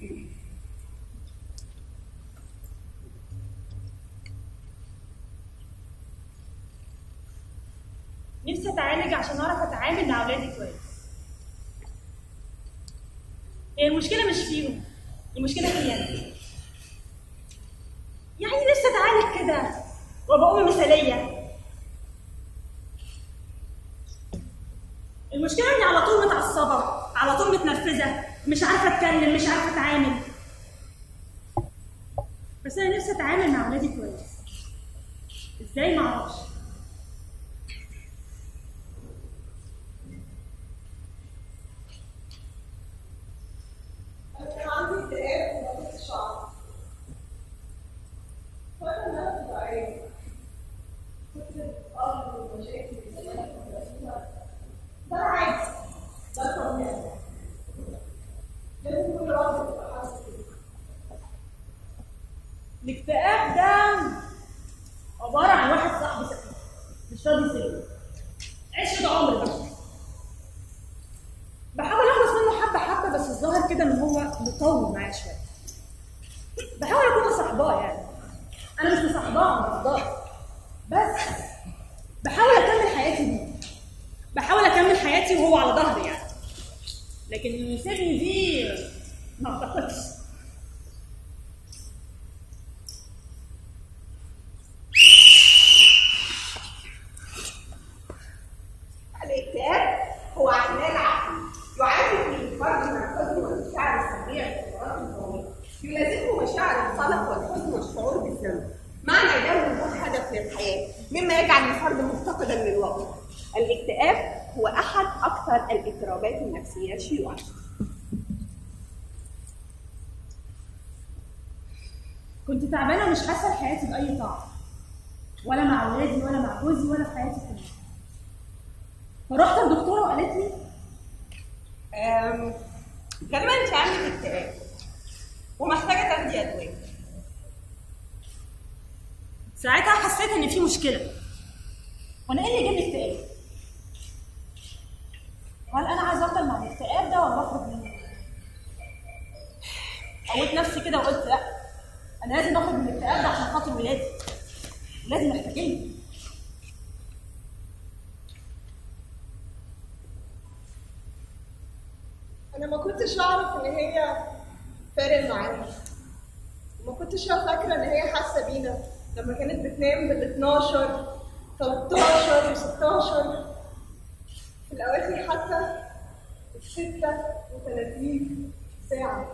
نفسي اتعالج عشان اعرف اتعامل مع اولادي كويس هي المشكله مش فيهم المشكله فيا انا يعني نفسي اتعالج كده وابقى ام مثاليه المشكله اني على طول متعصبه على طول متنرفزه مش عارفه اتكلم مش عارفه اتعامل بس انا نفسي اتعامل مع اولادي كويس ازاي معرفش أنا كان عندي اكتئاب ونقص الشعر. فأنا نفسي بعاني. كنت بتقابل المشاكل اللي أنا كنت فيها. ده عادي. ده طبيعي. لازم كل واحد يبقى حاسس كده. الاكتئاب ده عبارة عن واحد صاحبي سكين مش راضي يسيبني عشرة عمر بقى بحاول اخلص منه حبة حبة بس الظاهر كده ان هو مطول معايا شوية بحاول اكون مصاحباه يعني انا مش مصاحباه انا مصاحباه بس بحاول اكمل حياتي بيه بحاول اكمل حياتي وهو على ظهري يعني لكن انه يسيبني دي ما اعتقدش الاكتئاب هو اعتلال عقلي يعاني فيه الفرد من الحزن والمشاعر السلبيه في الفترات الطويله يلازمه مشاعر القلق والحزن والشعور بالذنب معنى ده وجود هدف للحياه مما يجعل الفرد مفتقدا للوقت الاكتئاب هو احد اكثر الاضطرابات النفسيه شيوعا كنت تعبانه ومش حاسه لحياتي باي طعم ولا مع اولادي ولا مع جوزي ولا في حياتي كلها فرحت الدكتوره وقالت لي أم، غالبا انت عندك اكتئاب ومحتاجه تاخدي ادويه ساعتها حسيت ان في مشكله وانا ايه اللي جاب لي اكتئاب هل انا عايزه افضل مع الاكتئاب ده ولا اخرج منه قويت نفسي كده وقلت لا انا لازم اخرج من الاكتئاب ده عشان خاطر ولادي لازم محتاجيني أنا ما كنتش أعرف إن هي فارق معانا. وما كنتش فاكرة إن هي حاسة بينا لما كانت بتنام بال 12 13 و 16 في الأواخر حتى ال 36 ساعة.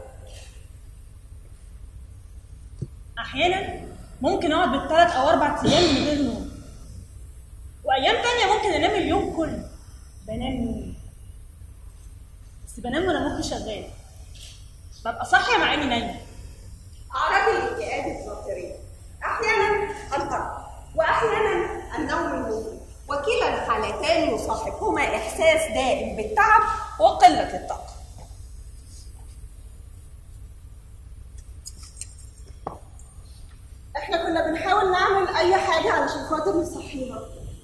احيانا ممكن اقعد بالثلاث او اربع ايام من غير نوم وايام تانية ممكن انام اليوم كله بنام نوم بس بنام وانا مخي شغال ببقى صاحيه مع اني نايمه أعراض الاكتئاب الظاهرية أحيانا القلق وأحيانا النوم المفرط وكلا الحالتان يصاحبهما إحساس دائم بالتعب وقلة الطاقة إحنا كنا بنحاول نعمل أي حاجة علشان خاطر نصحيها.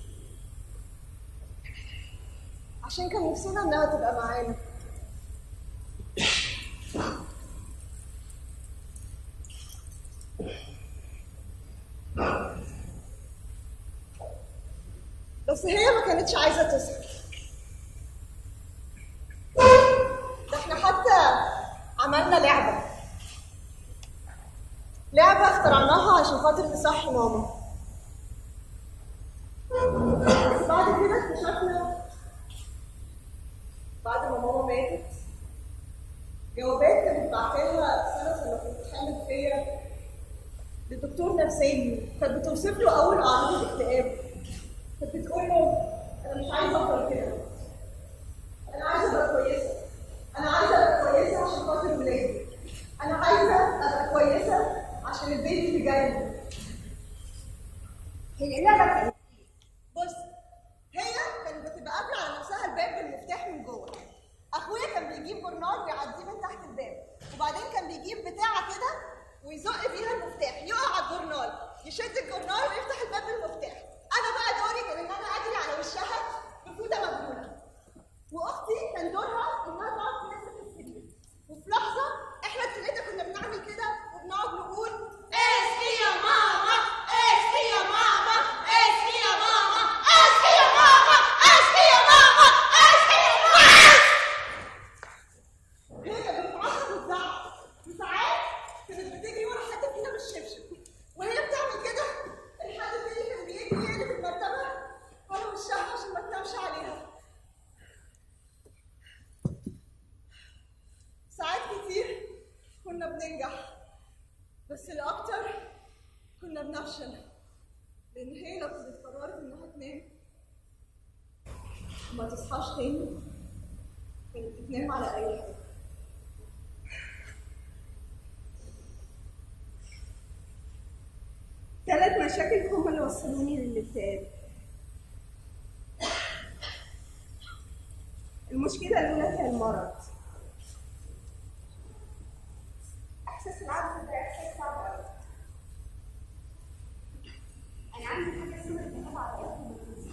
عشان كان نفسنا إنها تبقى معانا. بس هي ما كانتش عايزة تصحى. ده احنا حتى عملنا لعبة. لعبة اخترعناها عشان خاطر نصحي ماما. بس بعد كده اكتشفنا بعد ما ماما ماتت جوابات كانت بعتلها سنة لما كنت حامل فيا لدكتور نفساني كانت بتوصف له أول أعراض الاكتئاب كانت بتقول له أنا مش عايزة أفضل كده أنا عايزة أبقى كويسة أنا عايزة أبقى كويسة عشان خاطر ولادي أنا عايزة أبقى كويسة عشان البيبي اللي جاي لي. هي اللعبة كانت بص هي كانت بتبقى قافلة على نفسها الباب بالمفتاح من جوه اخويا كان بيجيب جورنال ويعديه من تحت الباب وبعدين كان بيجيب بتاعه كده ويزق فيها المفتاح يقع على الجورنال يشد الجورنال ويفتح الباب بالمفتاح انا بقى دوري كان ان انا اجري على وشها بفوطه مبلوله واختي كان دورها انها تقعد تنزل في السرير وفي لحظه احنا الثلاثه بننجح بس الأكتر كنا بنفشل لأن هي لو كانت قررت إنها تنام وما تصحاش تاني كانت بتنام على أي حاجة ثلاث مشاكل هم اللي وصلوني للاكتئاب المشكلة الأولى هي المرض إحساس العجز ده إحساس صعب أوي أنا عندي حاجة اسمها التهاب عضلات النفس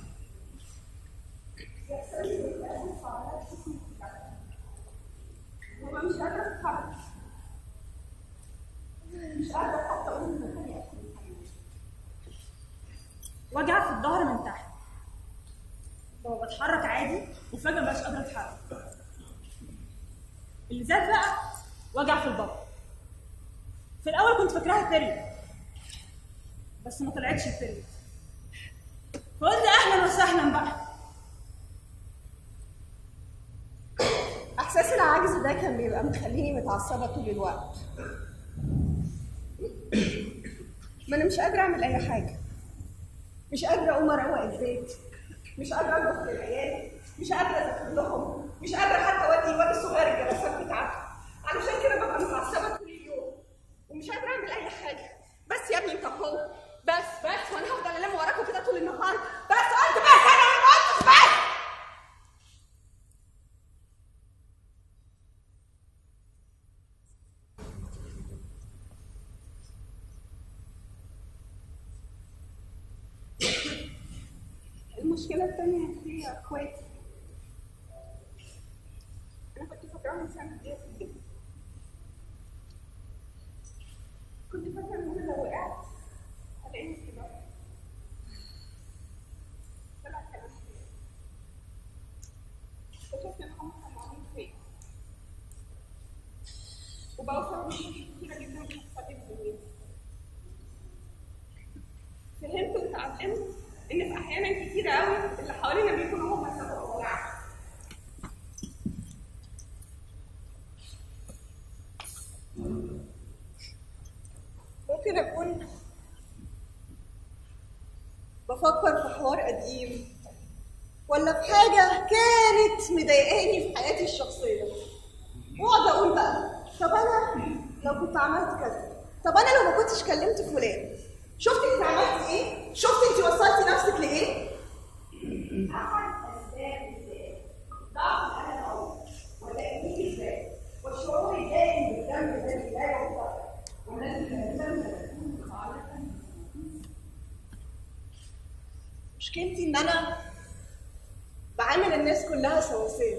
بيحصل لي اكتئاب في عضلات جسمي كلها وما مش قادرة أتحرك مش قادرة حتى أقول إن مكاني أكل وجع في الظهر من تحت ببقى بتحرك عادي وفجأة مبقاش قادرة اتحرك اللي زاد بقى وجع في البطن في الأول كنت فاكراها بيريد بس ما طلعتش بيريد فقلت أهلا وسهلا بقى احساس العجز ده كان بيبقى مخليني متعصبه طول الوقت ما انا مش قادره اعمل اي حاجه مش قادره اقوم اروق البيت مش قادره اطبخ للعيال مش قادره اذاكر لهم مش قادره حتى اودي الواد الصغير الجلسات بتاعته علشان كده ببقى متعصبه طول اليوم ومش قادره اعمل اي حاجه بس يا ابني انت اهو بس بس وانا هفضل الم وراكم كده طول النهار بس قلت بس انا ما قلتش بس المشكلة التانية هي اخواتي انا كنت فاكراهم سنة كبيرة في البيت كنت فاكرة ان انا لو وقعت هلاقيهم كده طلع كلام كده. اكتشفت ان هم كانوا عاملين فيا وبقوا سبب مشاكل كتيرة جدا بتحصل لي في دنيتي فهمت وتعلمت ان في احيانا كتيرة قوي اللي حوالينا بيكونوا هم سبب الوجع ممكن اكون بفكر في حوار قديم ولا في حاجة كانت مضايقاني في حياتي الشخصية واقعد اقول بقى طب انا لو كنت عملت كذا طب انا لو ما كنتش كلمت فلان شفت انت عملت ايه؟ شفت انت وصلتي نفسك لايه؟ احد اسباب ازاي؟ ضعف انا الاول وتأكيد ازاي؟ والشعور الدائم بالذنب الذي لا يغفر والذي يلزم يكون خالقا مشكلتي ان انا بعامل الناس كلها سواسية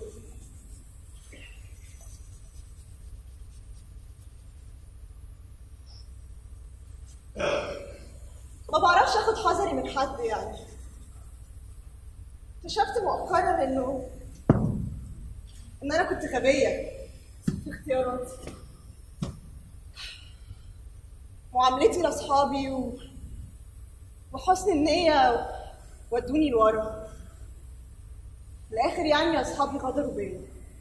ما بعرفش اخد حذري من حد يعني اكتشفت مؤخرا انه ان انا كنت غبيه في اختياراتي معاملتي لاصحابي و... وحسن النيه ودوني لورا في الاخر يعني اصحابي غدروا بيا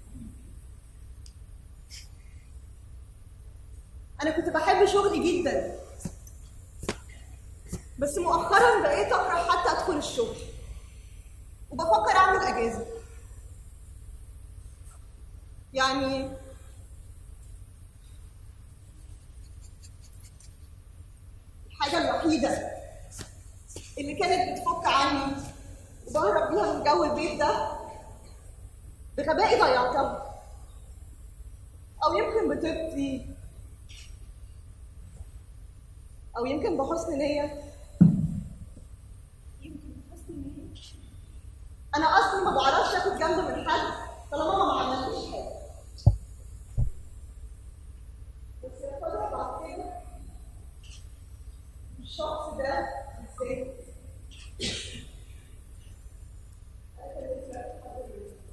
انا كنت بحب شغلي جدا بس مؤخرا بقيت اكره حتى ادخل الشغل وبفكر اعمل اجازه يعني الحاجه الوحيده اللي كانت بتفك عني وبهرب بيها من جو البيت ده بغبائي ضيعتها او يمكن بطيبتي او يمكن بحسن نيه يمكن بحسن نيه انا اصلا ما بعرفش اخد جنب من حد طالما ما عملتش حاجه بس ياخدها بعد كده الشخص ده بالذات أنا كنت بتفرج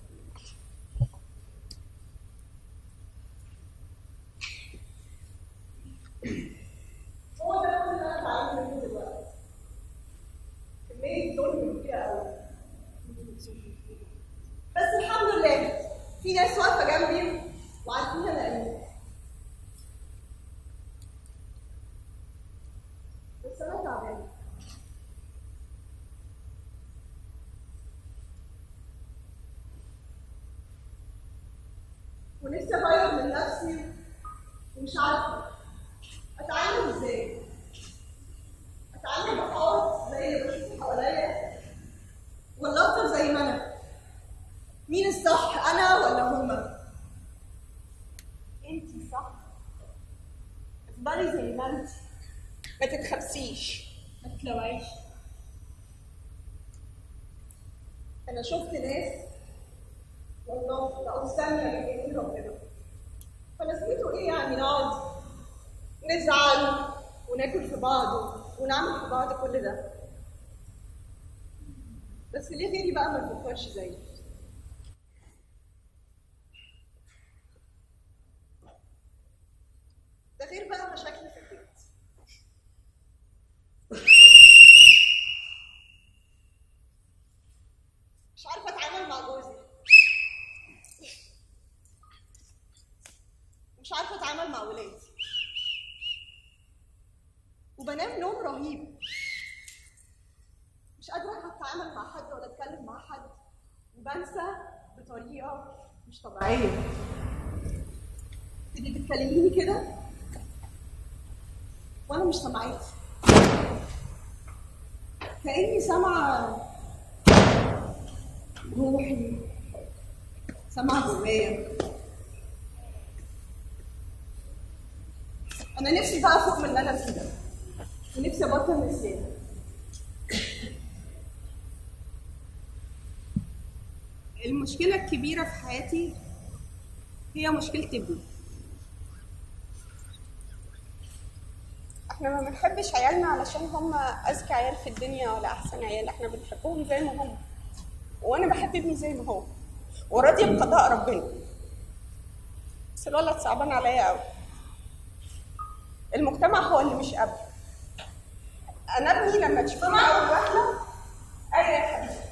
هو ده كل اللي انا بعمله منه دلوقتي كمية ظلم كبيرة قوي بس الحمد لله في ناس واقفة جنبي وعارفين انا ايه بفكر من نفسي ومش عارفه اتعامل ازاي اتعامل بحاول زي اللي بشوفه حواليا ولا افضل زي ما انا مين الصح انا ولا هما انت صح افضلي زي ما انت ما تتخبسيش ما تتلوعيش انا شفت ناس والله بقوا سامية من ربنا فلازمته ايه يعني نقعد نزعل وناكل في بعض ونعمل في بعض كل ده بس ليه غيري بقى ما بيفكرش زيي ده غير بقى مشاكل في البيت مش عارفه اتعامل مع جوزي مش عارفه اتعامل مع ولادي وبنام نوم رهيب مش قادره حتى اتعامل مع حد ولا اتكلم مع حد وبنسى بطريقه مش طبيعيه تيجي تتكلميني كده وانا مش سامعاكي كاني سامعه روحي سامعه جوايا انا نفسي بقى فوق من اللي انا فيه ده ونفسي ابطل نسيان المشكلة الكبيرة في حياتي هي مشكلة ابني احنا ما بنحبش عيالنا علشان هم اذكى عيال في الدنيا ولا احسن عيال احنا بنحبهم زي ما هم وانا بحب ابني زي ما هو وراضية بقضاء ربنا بس الولد صعبان عليا قوي المجتمع هو اللي مش قابله انا ابني لما تشوفيه اول واحده ايوه يا حبيبي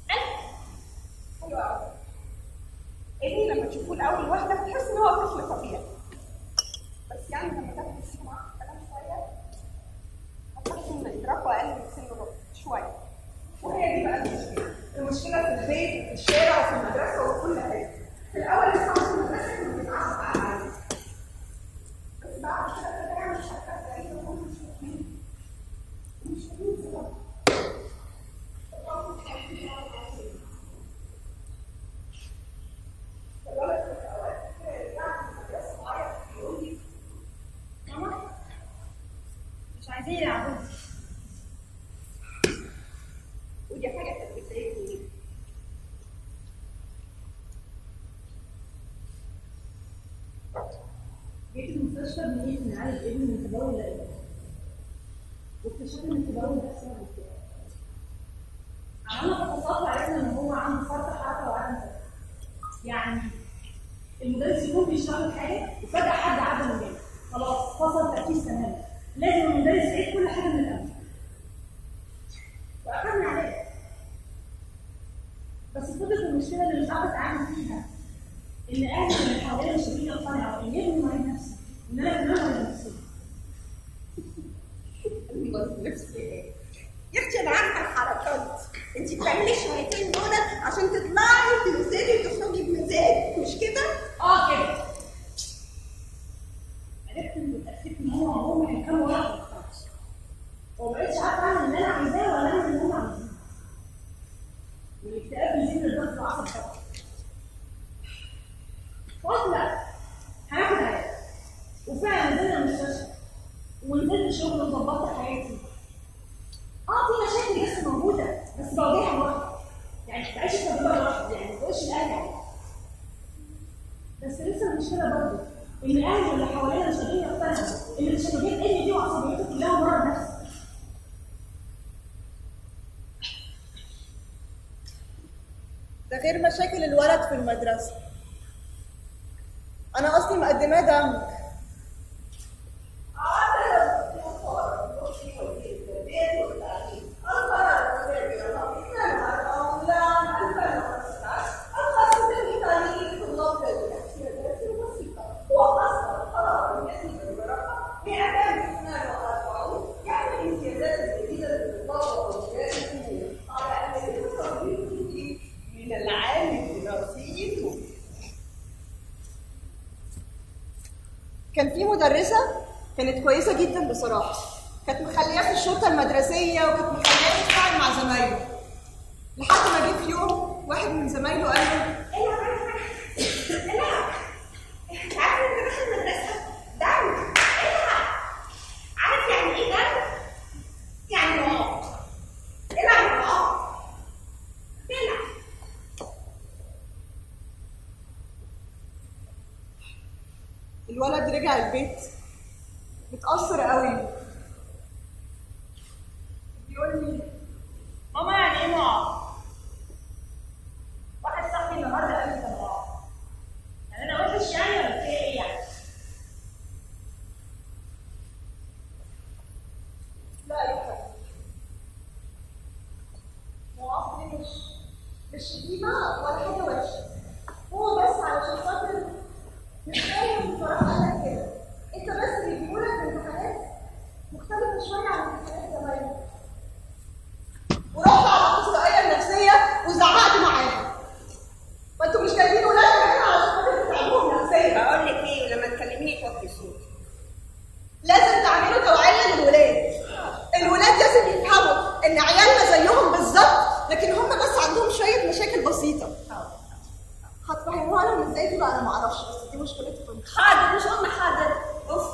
حلو قوي ابني لما تشوفوه لاول واحده بتحس ان هو طفل طبيعي بس يعني لما تاخد تسيبه معاه في الكلام شويه هتحس ان ادراكه اقل من سن الربع شويه وهي دي بقى المشكله المشكله في البيت وفي الشارع وفي المدرسه وفي كل حاجه في الاول لسه في المدرسه كنا بنتعصب عليه بس بعد كده كده مش هتبقى زي ما هم مش فاهمين مش فاهمين سبب ماما مش عايزين يلعبوا ودي حاجه كانت بتضايقني جيت المستشفى بنيت نعالج ابني من تبول الألبان واكتشفت ان التبول ده سبب الاكتئاب عملنا فحوصات وعرفنا ان هو عنده فرط حركه وعدم تركيز يعني المدرس يكون بيشرح لك حاجه وفجاه حد عدى من جنبه خلاص فصل تركيز تماما لازم المدرس يعيد كل حاجه من الاول واخدنا علاج بس فضلت المشكله اللي مش عارفه اتعامل فيها ان اهلي اللي حواليا مش قادرين يقتنعوا ان ابني مريض نفسي ان انا كمان مريض نفسي يا اختي انا عارفه الحركات انت بتعملي الشويتين دول عشان تطلعي تنزلي تخرجي بمزاج مش كده؟ اه كده عرفت ان اتاكدت ان هو وهو هيكملوا واحد خالص ومبقتش عارفه اعمل اللي انا عايزاه ولا اعمل اللي هم عايزينه والاكتئاب بيزيد لدرجه العصب طبعا فقلت لا هاخد علاج وفعلا نزلنا المستشفى ونزلت شغل وظبطت حياتي اه في مشاكل لسه موجوده بس بواجهها لوحدي يعني بعيش التجربه لوحدي يعني ما بقولش لاهلي عليها بس لسه المشكله برضه ان اهلي اللي حوالينا مش قادرين يقتنعوا ان تشنجات ابني دي وعصبيته كلها مرض نفسي ده غير مشاكل الولد في المدرسة أنا أصلي مقدماه دمج من العالم الدراسي كان في مدرسه كانت كويسه جدا بصراحه كانت مخلياه في الشرطه المدرسيه وكانت مخلياه يتفاعل مع زمايله لحد ما جه في يوم واحد من زمايله قال له العب انت عارف انت داخل المدرسه دم العب عارف يعني ايه دم؟ يعني رعاة العب رعاة العب الولد رجع البيت متأثر قوي بيقول لي ماما يعني ايه معاق؟ واحد صاحبي النهارده قال لي ده معاق. يعني انا وحش يعني ولا في ايه يعني؟ لا يا فندم هو اصلي مش مش شتيمة ولا حاجة وحشة هو بس علشان خاطر مش فاهم بصراحة قال لك كده انت بس بيجيبوا لك امتحانات مختلفة شوية عن امتحانات زمايلك ورحت على الاخصائية النفسية وزعقت معاها ما انتوا مش جايبين ولادكم هنا علشان خاطر تتعبوهم نفسيا بقول لك ايه لما تكلميني توطي صوتك لازم تعملوا توعية للولاد الولاد لازم يفهموا ان عيالنا زيهم بالظبط لكن هم بس عندهم شوية مشاكل بسيطة هتفهموها لهم ازاي دي بقى انا معرفش بس دي مشكلتكم حاضر مش قلنا حاضر اوف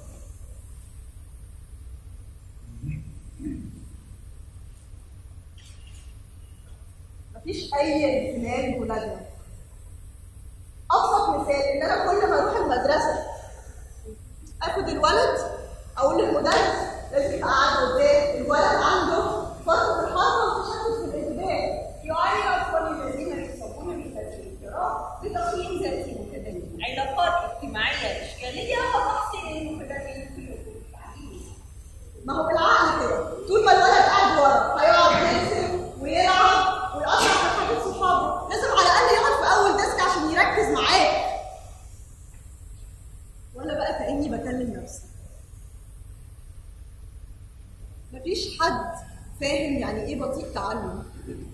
مفيش اي امتنان لولادنا ابسط مثال ان انا كل ما اروح المدرسه اخد الولد اقول للمدرس لازم يبقى قاعد قدام الولد عنده فرط في الحركه وتشتت في الانتباه يعاني اطفال الذين يصابون بهذه الاضطراب بتقييم ذاتي متدني علاقات اجتماعيه اشكاليه وتحصيل المتدني في التعليم ما هو بالعقل كده طول ما الولد قاعد ورا هيقعد يرسم ويلعب ويقطع في حاجات صحابه لازم على الاقل يقعد في اول ديسك عشان يركز معاك ولا بقى كاني بكلم نفسي مفيش حد فاهم يعني ايه بطيء تعلم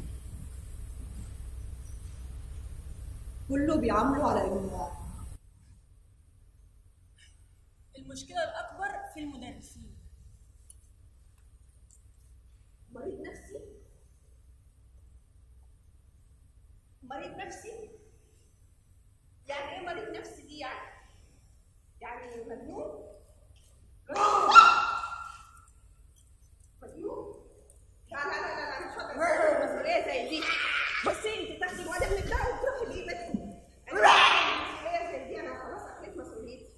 كله بيعامله على انه المشكله الاكبر في المدرسين مريض نفسي مريض نفسي يعني ايه مريض نفسي دي يعني يعني مجنون مجنون لا لا لا لا لا مش هقدر أستحمل مسؤوليه زي دي بصي انت تاخدي الواد ابنك ده وتروحي بيه بيتكم أنا مسؤوليه زي دي انا خلاص اخدت مسؤوليتي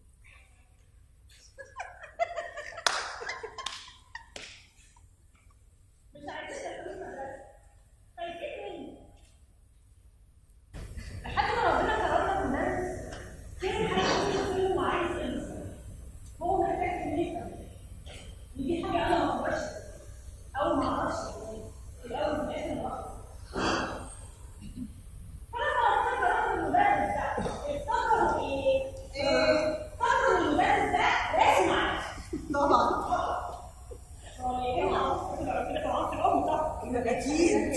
مش عايزين يدخلوا المدرسه خايفين مني لحد ما ربنا كرمنا بمدرس كان حاجه كل هو عايز ينسى هو محتاج ان يفهم ان دي حاجه انا ما اقدرش او ما اعرفش في الاول وفي الاخر ما اعرفش فلما ربنا كرمنا المدرس ده افتكروا ايه؟ ايه افتكروا ان المدرس ده لازم عايش طبعا اكيد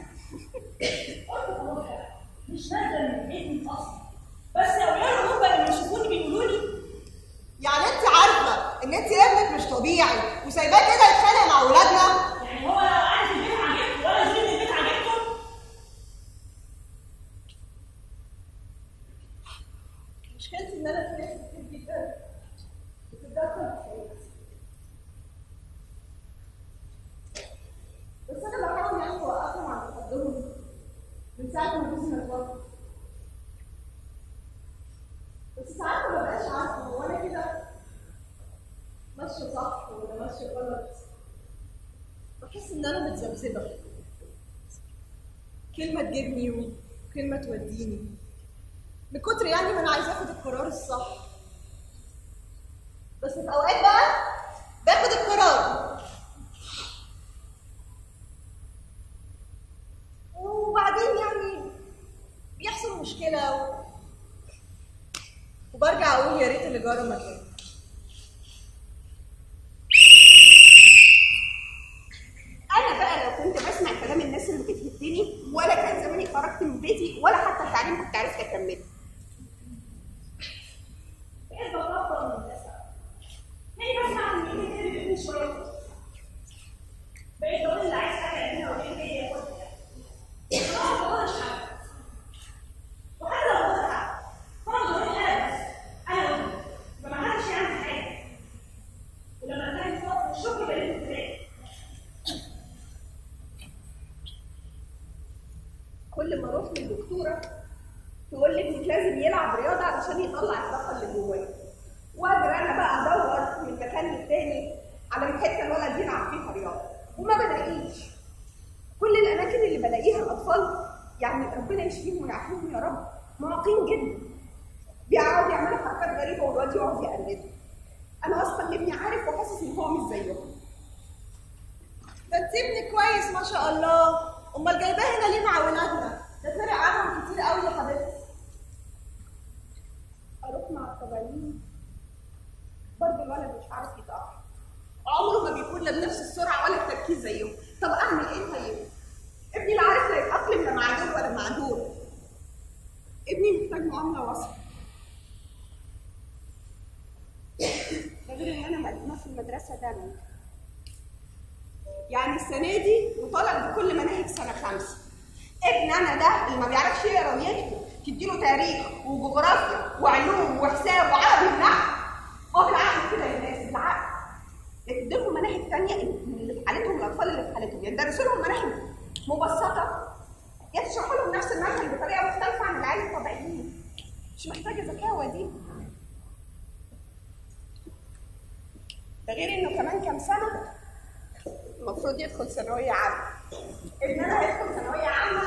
مش نازله من البيت من اصلا بس اولادهم هم اللي يشوفوني بيقولوا لي يعني انت عارفه ان انت ابنك مش طبيعي وسايباه كده يتخانق مع اولادنا يعني هو لو قاعد في البيت عجبته ولا زوجي من البيت عجبته مشكلتي ان انا في ناس كتير جدا بتتدخل في حياتي بس انا بحاول يعني اوقفهم عن تقدمهم من ساعه ما جوزي ما اتوفى بس ساعات ما ببقاش عارفه هو انا كده ماشيه صح ولا ماشيه غلط بحس ان انا متذبذبه كلمه تجيبني وكلمه توديني من كتر يعني ما انا عايزه اخد القرار الصح بس في اوقات بقى باخد القرار وبعدين يعني بيحصل مشكله و... وبرجع اقول يا ريت اللي جرى ما كان انا بقى لو كنت بسمع كلام الناس اللي بتهدني ولا كان زماني خرجت من بيتي ولا حتى التعليم كنت عرفت اكمله ايه البساطه يشفيهم ويعافيهم يا رب معاقين جدا بيقعدوا يعملوا حركات غريبه والواد يقعد يقلده انا واثقه ان ابني عارف وحاسس ان هو مش زيهم ده انت ابنك كويس ما شاء الله امال جايباه هنا ليه مع ولادنا ده فرق عنهم كتير قوي يا حبيبتي اروح مع الطبيعيين برضه الولد مش عارف يتأقلم عمره ما بيكون لا بنفس السرعه ولا التركيز زيهم طب اعمل ايه طيب ابني لا عارف لا يتأقلم لا مع دول ولا مع دول ابني محتاج معامله وصف ده غير ان انا مقدمه في المدرسه ده يعني السنه دي وطالع بكل مناهج سنه خمسه ابن انا ده اللي ما بيعرفش يقرا ويكتب تديله تاريخ وجغرافيا وعلوم وحساب وعربي ونحو هو بالعقل كده يا ناس بالعقل لكن تديلهم مناهج تانية اللي في حالتهم الاطفال اللي في حالتهم يدرسوا لهم مناهج مبسطه يشرحوا لهم نفس المنهج بطريقه مختلفه عن العيال الطبيعيين مش محتاجه ذكاوه دي ده غير انه كمان كام سنه المفروض يدخل ثانويه عامه ابننا هيدخل ثانويه عامه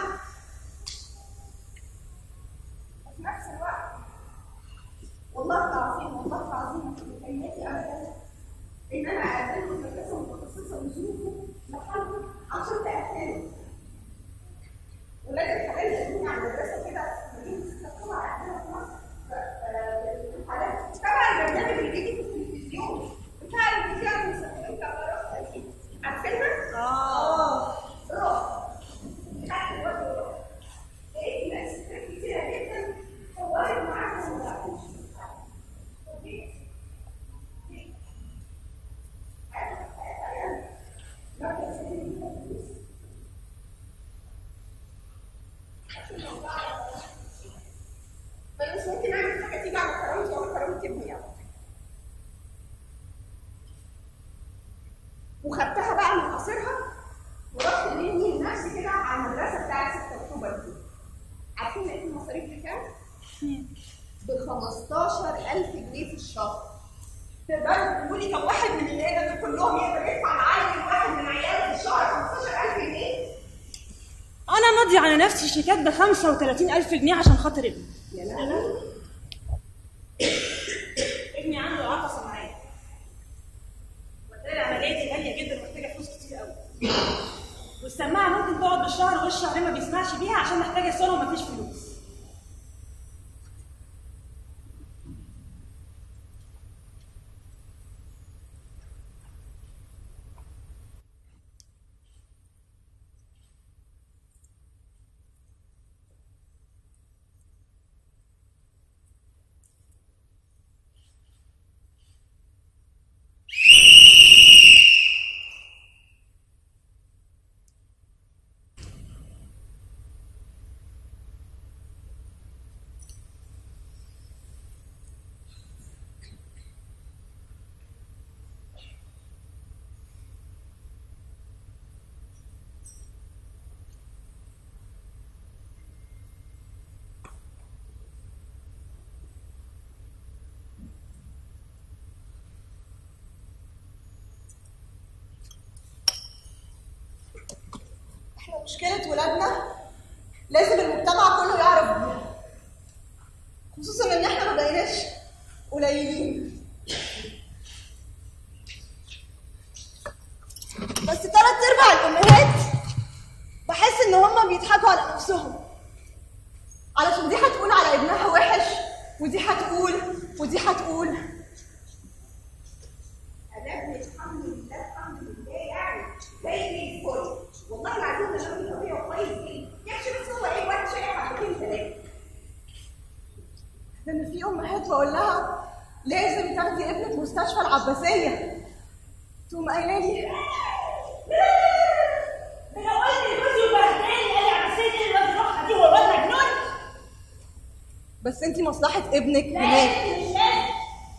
وفي نفس الوقت والله العظيم والله العظيم مش مكيفي ابدا ان انا اقدمه في مدرسه متخصصه وظروفه لحد عشان تاهله ولاد الحلال يقولون على المدرسه كده مدينه الطلع عندنا في مصر الحلال تبع البرنامج اللي بيجي في التلفزيون بتاع الفيديو المسافرين كاميرات اكيد عارفينها؟ اه روح تحت الوجه روح لقيت ناس كتيرة جدا صورت معاها وما بس ممكن اعمل حاجه تيجي على كرامتي وعلى كرامه ابني يعني. وخدتها بقى من قصرها ورحت لابني لنفسي كده على المدرسه بتاعت 6 اكتوبر دي عارفين لقيت المصاريف بكام؟ ب 15000 جنيه في الشهر تقدروا تقولوا لي طب واحد من العيله دول كلهم يقدر يدفع معايا واحد من عياله في الشهر 15000 جنيه؟ انا ماضي على نفسي شيكات ب 35000 جنيه عشان خاطر ابني يا لهوي ابني عنده اعاقه سمعيه وبالتالي العمليه دي غاليه جدا ومحتاجه فلوس كتير قوي والسماعه ممكن تقعد بالشهر والشهرين ما بيسمعش بيها عشان محتاجه صوره ومفيش فلوس احنا مشكلة ولادنا لازم المجتمع كله يعرف بيها خصوصا ان احنا ما بقيناش قليلين بس تلات ارباع الامهات بحس ان هما بيضحكوا على نفسهم علشان دي هتقول على ابنها وحش ودي هتقول ودي هتقول انا ابني الحمد لله الحمد لله يعني زي الفل والله العظيم انا ابني طبيعي وكويس جدا يكشف بس هو ايه واد شايف حبتين ثلاثه ده ان في امهات بقول لها لازم تاخدي ابنك مستشفى العباسيه تقوم قايله لي ده لو قلت لجوزي وبهدلني قال لي على سيدي الواد روحها دي هو الواد مجنون بس انت مصلحه ابنك لا هناك انت مش لازم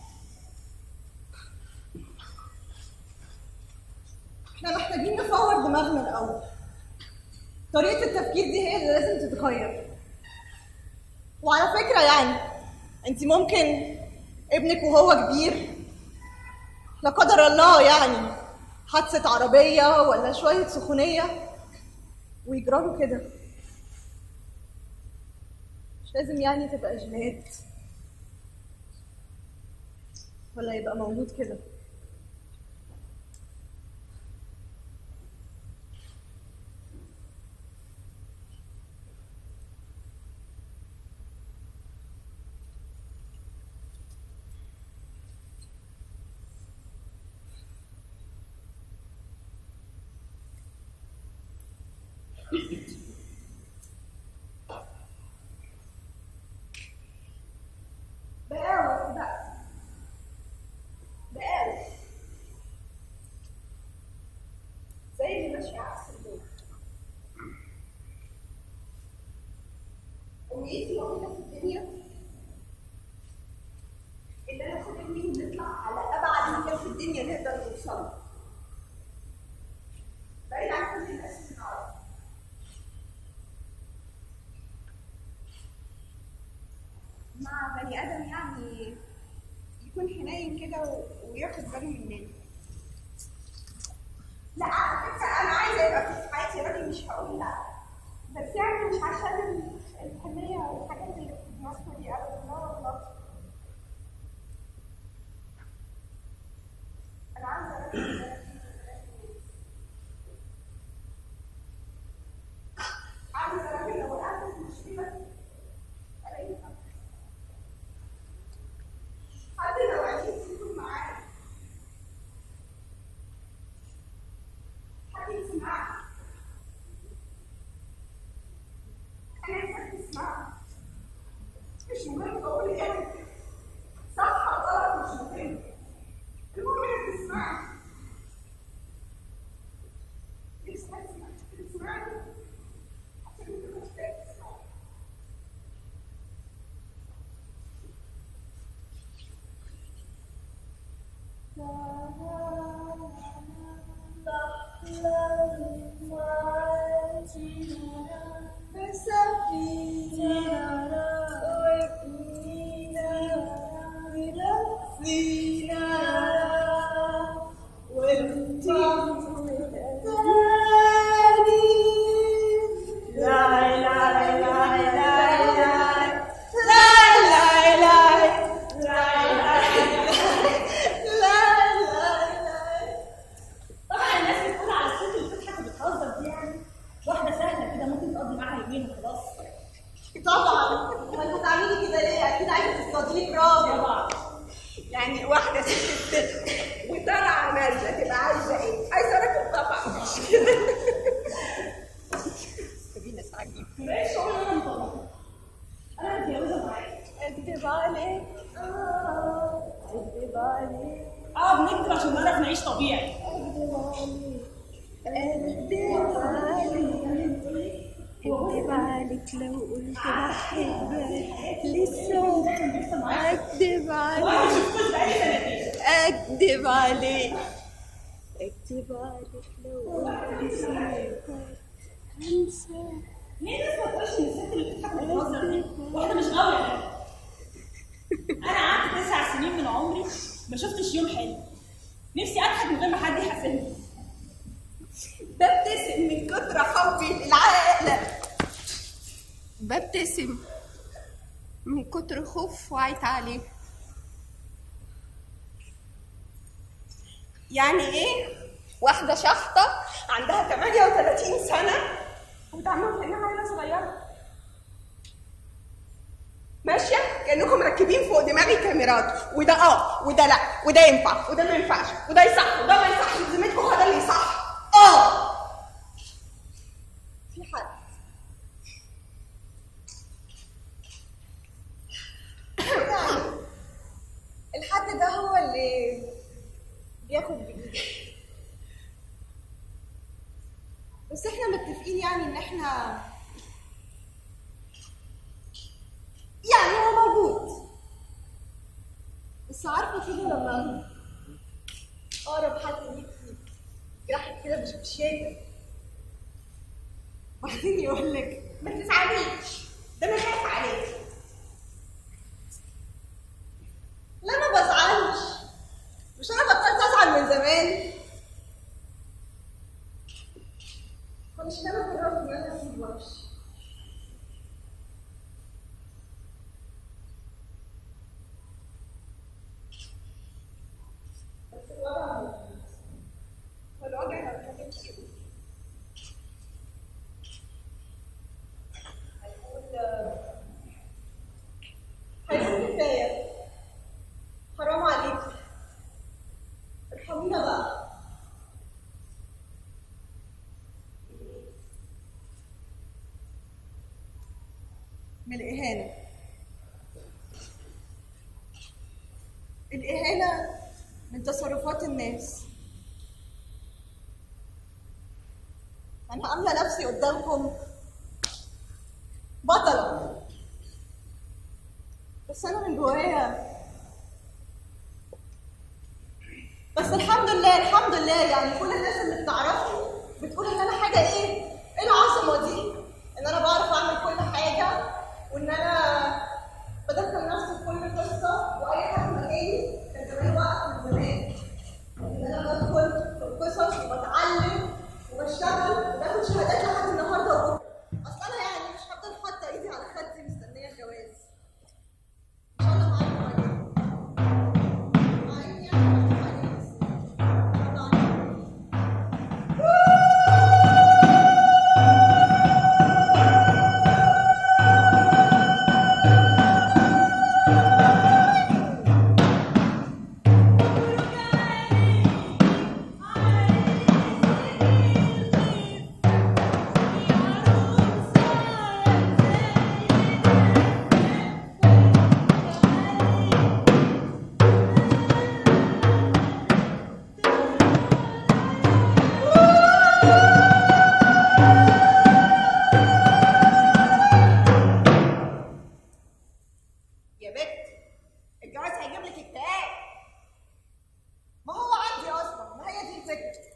احنا محتاجين نفور دماغنا الاول طريقه التفكير دي هي اللي لازم تتغير وعلى فكره يعني انت ممكن ابنك وهو كبير لا قدر الله يعني حادثه عربيه ولا شويه سخونيه ويجراله كده لازم يعني تبقى جينات ولا يبقى مولود كده بقاوة بقى بقاوة زي اللي ماشية على السلم أمنيتي الوحيدة في الدنيا إن أنا أخد ابني ونطلع على أبعد مكان في الدنيا نقدر نوصل بعيد عن كل الناس اللي نعرفها مع بني ادم يعني يكون حنين كده و- وياخد باله مننا لا على فكره انا عايزه يبقى في حياتي راجل مش هقول لا بس يعني مش عشان ال- الحنيه والحاجات اللي في مصر دي ابدا لا والله انا عايزه راجل عايزه راجل لو وقعت في مشكله الاقيه حد لو عايز يكون معايا حد يسمعني انا عايزك تسمعني مش مهم بقول ايه صح او غلط مش مهم المهم انك تسمعني نفسك تسمعني تسمعني عشان انت محتاج تسمعني طبعا الناس بتقول على الست اللي بتضحك وبتهزر دي يعني واحده سهله كده ممكن تقضي معاها يومين وخلاص طبعا ما انت تعملي كده ليه؟ اكيد عايزه تصطاديه برافو طبعا يعني واحده ست بتضحك وطالعه نازله تبقى عايزه ايه؟ عايزه راجل طبعا مش كده سيبينا سعيد مبقاش شغل انا مطلقه انا متجوزه معاك اكذب عليك اه اكذب عليك اه بنكتب عشان نعرف نعيش طبيعي اكذب عليك اكذب عليك لو قلت بحبك لسه اكذب وانا عليك ما شفتوش بقالي سنتين اكذب عليك اكذب عليك لو قلت نسيتك انسى ليه الناس ما تقولش ان الست اللي بتضحك وبتهزر دي واحده مش غاويه انا قعدت تسع سنين من عمري ما شفتش يوم حلو نفسي اضحك من غير ما حد يحاسبني ببتسم من كتر حبي للعقل ببتسم من كتر خوف وعيت عليه يعني ايه واحدة شحطة عندها 38 سنة وبتعمل كأنها عيلة صغيرة ماشية كأنكم مركبين فوق دماغي كاميرات وده اه وده لا وده ينفع وده ما ينفعش وده يصح وده ما يصحش بذمتكم هو ده اللي يصح اه في حد يعني الحد ده هو اللي بياخد بايدك بس احنا متفقين يعني ان احنا يعني هو موجود بس عارفه كده لما اقرب حد ليك جرحك كده مش بشيء وبعدين يقول لك ما تزعليش ده انا خايف عليك لا ما بزعلش مش انا بطلت ازعل من زمان فمش انا قررت ان انا اسيب وامشي الإهانة من تصرفات الناس أنا عاملة نفسي قدامكم بطلة بس أنا من جوايا بس الحمد لله الحمد لله يعني كل الناس اللي بتعرفني بتقول ان انا حاجه ايه؟ ايه العظمه دي؟ ان انا بعرف اعمل كل حاجه وان انا بدخل نفسي في كل قصه واي حد مكاني كان زمان وقت من زمان ان انا بدخل في القصص وبتعلم وبشتغل وباخد شهادات لحد النهارده وبكره اصل انا يعني مش هفضل حاطه ايدي على خدي مستنيه الجواز ان شاء الله معاكم بعدين معاكم يعني بعدين بس ان شاء الله عليكم. يا بت الجواز هيجيب لك اكتئاب ما هو عندي اصلا ما هي دي الفكره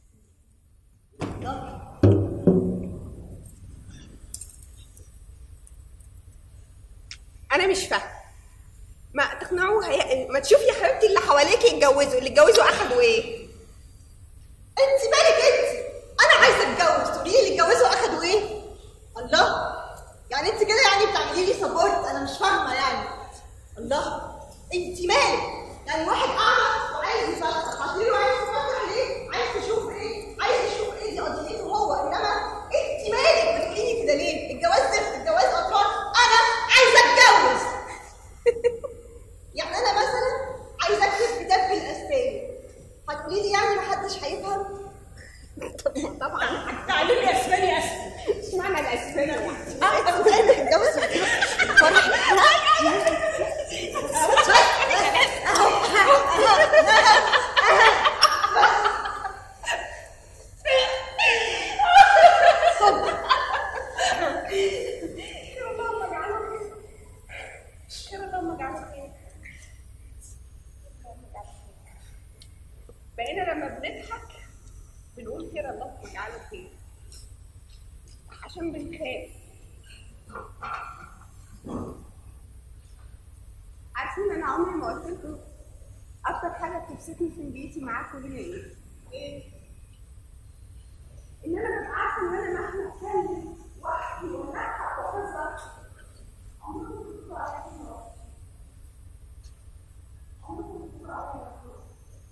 انا مش فاهمه ما تقنعوها يا... ما تشوفي يا حبيبتي اللي حواليك يتجوزوا اللي اتجوزوا اخدوا ايه انت مالك انت انا عايزه اتجوز تقولي لي اللي اتجوزوا اخدوا ايه الله يعني انت كده يعني بتعملي لي سبورت انا مش فاهمه يعني الله انت مالك يعني واحد اعمى وعايز يفتح هتقولي له عايز تفتح ليه عايز تشوف ايه عايز يشوف ايه دي قضيته هو انما انت مالك بتقولي لي كده ليه الجواز زفت الجواز اطفال انا عايزه اتجوز يعني انا مثلا عايزه اكتب كتاب بالاسباني هتقولي لي يعني محدش هيفهم طبعا تعلمي اسباني اسهل اشمعنى الاسباني يعني اه انا عايزه اتجوز خير اللهم اجعله خير خير اللهم اجعله خير اللهم اجعله خير. بقينا لما بنضحك بنقول خير اللهم اجعله خير عشان بنخاف عارفين انا عمري ما قلت لكم اكتر حاجه بتبسطني في بيتي معاكم هي ايه؟ ايه؟ ان انا ببقى عارفه ان انا مهما اتكلم واحكي ونضحك واهزر عمركم ما تبقوا عارفين راسي. عمركم ما تبقوا عارفين راسي.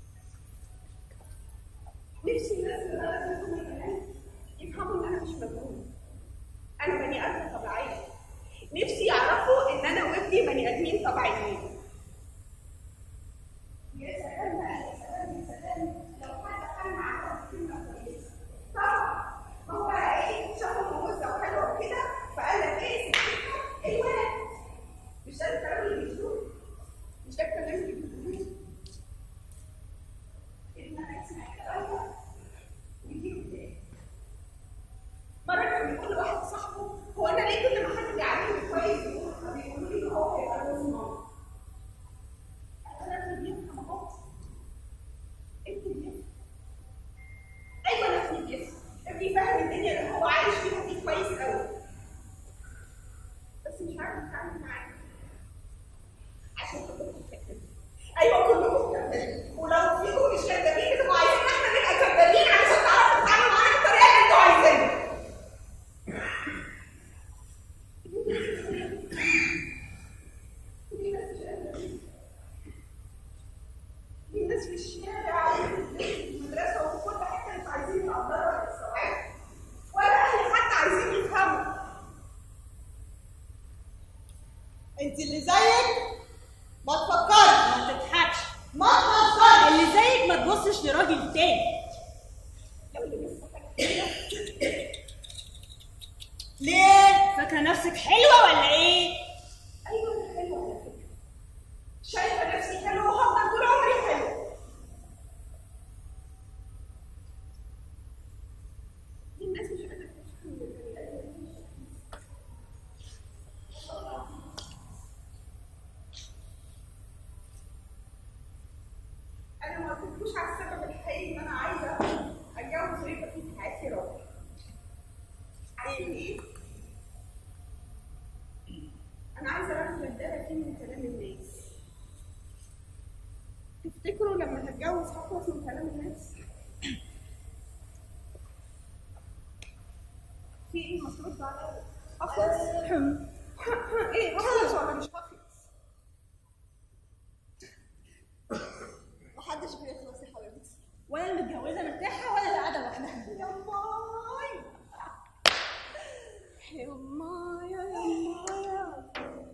نفسي الناس اللي انا فيهم كمان يفهموا ان انا مش مجنون انا بني ادم طبيعيه نفسي يعرفوا ان انا وابني بني ادمين طبيعيين يا سلام بقى يا سلام يا سلام لو حد كان معاه كلمه كويسه طبعا هو بقى ايه شافه موزه وحلوه كده فقال لك ايه سكتها الولد مش ده الكلام اللي بيقولوه مش ده الكلام اللي بيقولوه ان انا اسمع الكلام ده ويجيب قدامي مرة كان بيقول لواحد صاحبه هو أنا ليه كل ما حد بيعاملني كويس بيقولوا بيقولوا لي إن هو هيبقى جوز ماما؟ أنا ابني بيفهم أهو ابني بيفهم أيوه أنا ابني بيفهم ابني فاهم الدنيا اللي هو عايش فيها دي كويس أوي بس مش عارف أتعامل معاه عشان كلكم كدابين أيوه كلكم كدابين ولو فيكم مش كدابين بتبقوا عايزين إن إحنا نبقى كدابين علشان تعرفوا تتعاملوا معانا بالطريقة اللي أنتوا عايزينها في ناس مش قادرة. في ناس في الشارع وفي المدرسة وفي كل حتة مش عايزين يقدروا ولا يستوعبوا ولا أهل حتى عايزين يفهموا انت اللي زيك ما تفكرش ما تضحكش ما تفكرش اللي زيك ما تبصش لراجل تاني لو اللي لسه حاجة ليه؟ فاكره نفسك حلوه ولا ايه أيوة أنا حلوة على فكرة شايفة نفسي حلوة وهفضل تسالونيش على السبب الحقيقي ان انا عايزه اتجوز ويبقى في في حياتي راجل عارفين ايه؟ انا عايزه راجل اتدارى فيه من كلام الناس تفتكروا لما هتجوز هخلص من كلام الناس؟ في ايه المفروض عليا؟ اخلص؟ ايه هخلص ولا مش هخلص؟ محدش بيخلص يا حبيبتي ولا المتجوزه مرتاحه ولا اللي قاعده لوحدها يا ماي يا مايا يا مايا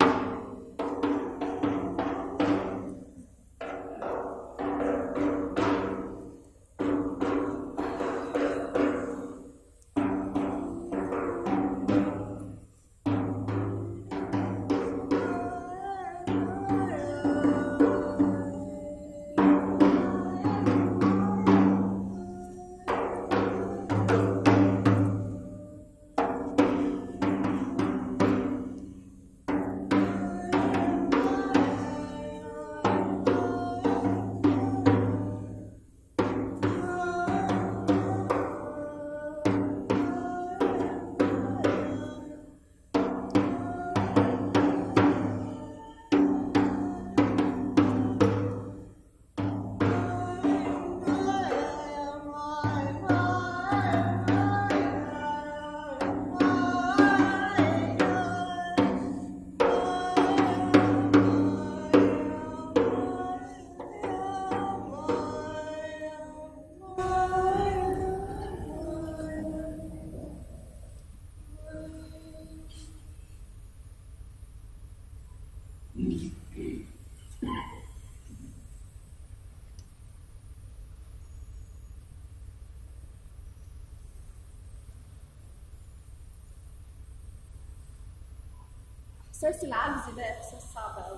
احساس العجز ده احساس صعب قوي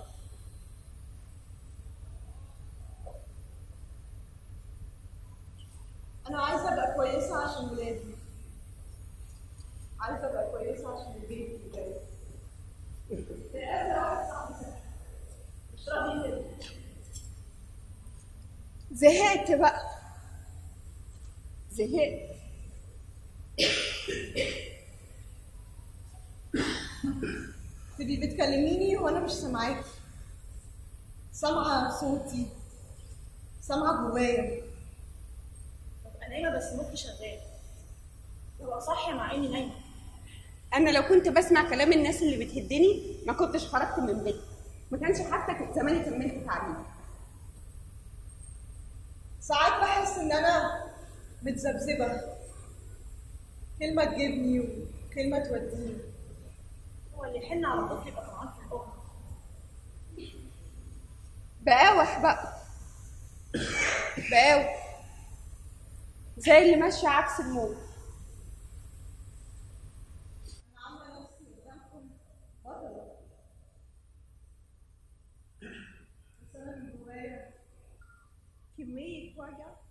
انا عايزه ابقى كويسه عشان ولادي عايزه ابقى كويسه عشان البيت اللي جاي تقابل واحد صاحبي مش راضي يسيبني. زهقت بقى زهقت تبقي بتكلميني وانا مش سامعاكي سامعه صوتي سامعه جوايا ببقى نايمه بس مخي شغال ببقى صاحيه مع اني نايمه انا لو كنت بسمع كلام الناس اللي بتهدني ما كنتش خرجت من بيتي ما كانش حتى كنت زماني كملت تعليم ساعات بحس ان انا متذبذبه كلمه تجيبني وكلمه توديني هو اللي يحن على الطفل يبقى طمعان في الام بقاوح بقى بقاوح زي اللي ماشيه عكس الموت انا عامله نفسي قدامكم بطله بس انا من جوايا كميه وجع